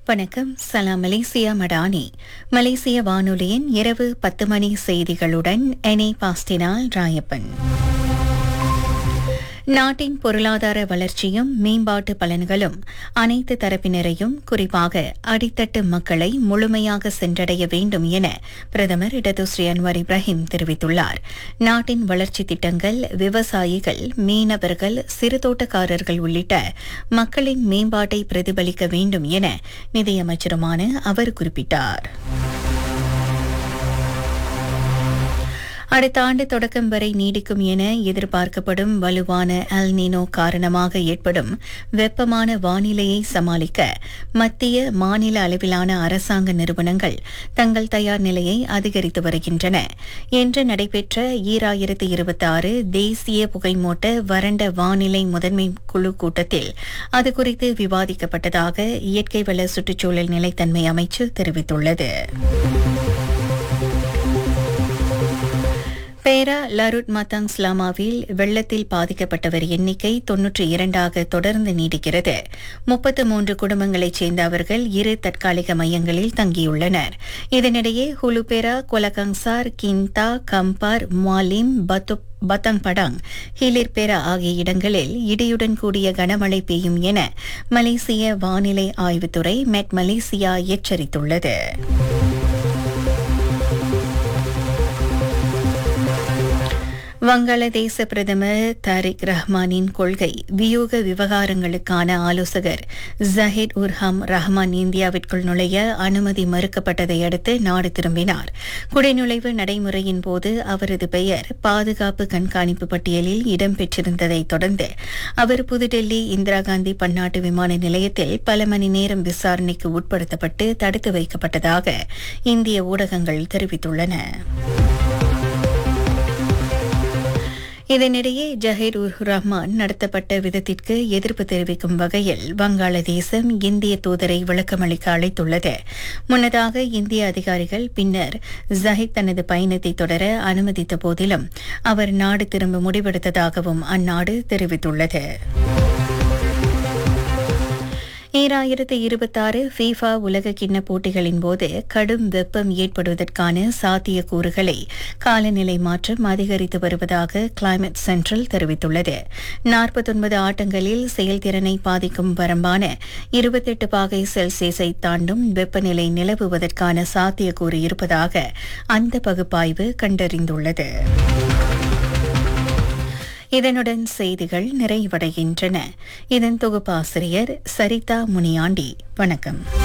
வணக்கம் சலாம் மலேசியா மடானி மலேசிய வானொலியின் இரவு பத்து மணி செய்திகளுடன் எனி பாஸ்டினால் ராயப்பன் நாட்டின் பொருளாதார வளர்ச்சியும் மேம்பாட்டு பலன்களும் அனைத்து தரப்பினரையும் குறிப்பாக அடித்தட்டு மக்களை முழுமையாக சென்றடைய வேண்டும் என பிரதமர் இடதுஸ்ரீ அன்வர் இப்ராஹிம் தெரிவித்துள்ளார் நாட்டின் வளர்ச்சி திட்டங்கள் விவசாயிகள் மீனவர்கள் சிறுதோட்டக்காரர்கள் உள்ளிட்ட மக்களின் மேம்பாட்டை பிரதிபலிக்க வேண்டும் என நிதியமைச்சருமான அவர் குறிப்பிட்டார் அடுத்த ஆண்டு தொடக்கம் வரை நீடிக்கும் என எதிர்பார்க்கப்படும் வலுவான அல் நீனோ காரணமாக ஏற்படும் வெப்பமான வானிலையை சமாளிக்க மத்திய மாநில அளவிலான அரசாங்க நிறுவனங்கள் தங்கள் தயார் நிலையை அதிகரித்து வருகின்றன இன்று நடைபெற்ற ஈராயிரத்து இருபத்தி ஆறு தேசிய புகைமூட்ட வறண்ட வானிலை முதன்மை குழு கூட்டத்தில் அது குறித்து விவாதிக்கப்பட்டதாக இயற்கை வள சுற்றுச்சூழல் நிலைத்தன்மை அமைச்சு தெரிவித்துள்ளது பேரா லருட் மத்தாங் ஸ்லாமாவில் வெள்ளத்தில் பாதிக்கப்பட்டவர் எண்ணிக்கை தொன்னூற்றி இரண்டாக தொடர்ந்து நீடிக்கிறது முப்பத்து மூன்று குடும்பங்களைச் சேர்ந்த அவர்கள் இரு தற்காலிக மையங்களில் தங்கியுள்ளனர் இதனிடையே Hulu Perak Kuala Kangsar Kinta Kampar Malim பத்துப் பத்தங் படாங் ஹிலிர்பெரா ஆகிய இடங்களில் இடியுடன் கூடிய கனமழை பெய்யும் என மலேசிய வானிலை ஆய்வுத்துறை மெட் மலேசியா எச்சரித்துள்ளது வங்காளதேச பிரதமர் தாரிக் ரஹ்மானின் கொள்கை வியூக விவகாரங்களுக்கான ஆலோசகர் ஜஹித் உர்ஹாம் ரஹ்மான் இந்தியாவிற்குள் நுழைய அனுமதி மறுக்கப்பட்டதை அடுத்து நாடு திரும்பினார் குடிநுழைவு நடைமுறையின் போது அவரது பெயர் பாதுகாப்பு கண்காணிப்பு பட்டியலில் இடம்பெற்றிருந்ததைத் தொடர்ந்து அவர் புதுடெல்லி இந்திரா காந்தி பன்னாட்டு விமான நிலையத்தில் பல மணி நேரம் விசாரணைக்கு உட்படுத்தப்பட்டு தடுத்து வைக்கப்பட்டதாக இந்திய ஊடகங்கள் தெரிவித்துள்ளன இதனிடையே ஜஹீர் உர் ரஹ்மான் நடத்தப்பட்ட விதத்திற்கு எதிர்ப்பு தெரிவிக்கும் வகையில் வங்காளதேசம் இந்திய தூதரை விளக்கமளிக்க அழைத்துள்ளது முன்னதாக இந்திய அதிகாரிகள் பின்னர் ஜஹீத் தனது பயணத்தை தொடர அனுமதித்த போதிலும் அவர் நாடு திரும்ப முடிவெடுத்ததாகவும் அந்நாடு தெரிவித்துள்ளது ஈராயிரத்து இருபத்தாறு ஃபீஃபா உலக கிண்ண போட்டிகளின் போது கடும் வெப்பம் ஏற்படுவதற்கான சாத்தியக்கூறுகளை காலநிலை மாற்றம் அதிகரித்து வருவதாக கிளைமேட் சென்ட்ரல் தெரிவித்துள்ளது நாற்பத்தொன்பது ஆட்டங்களில் செயல்திறனை பாதிக்கும் வரம்பான இருபத்தெட்டு பாகை செல்சியஸை தாண்டும் வெப்பநிலை நிலவுவதற்கான சாத்தியக்கூறு இருப்பதாக அந்த பகுப்பாய்வு கண்டறிந்துள்ளது இதனுடன் செய்திகள் நிறைவடைகின்றன இதன் தொகுப்பாசிரியர் சரிதா முனியாண்டி வணக்கம்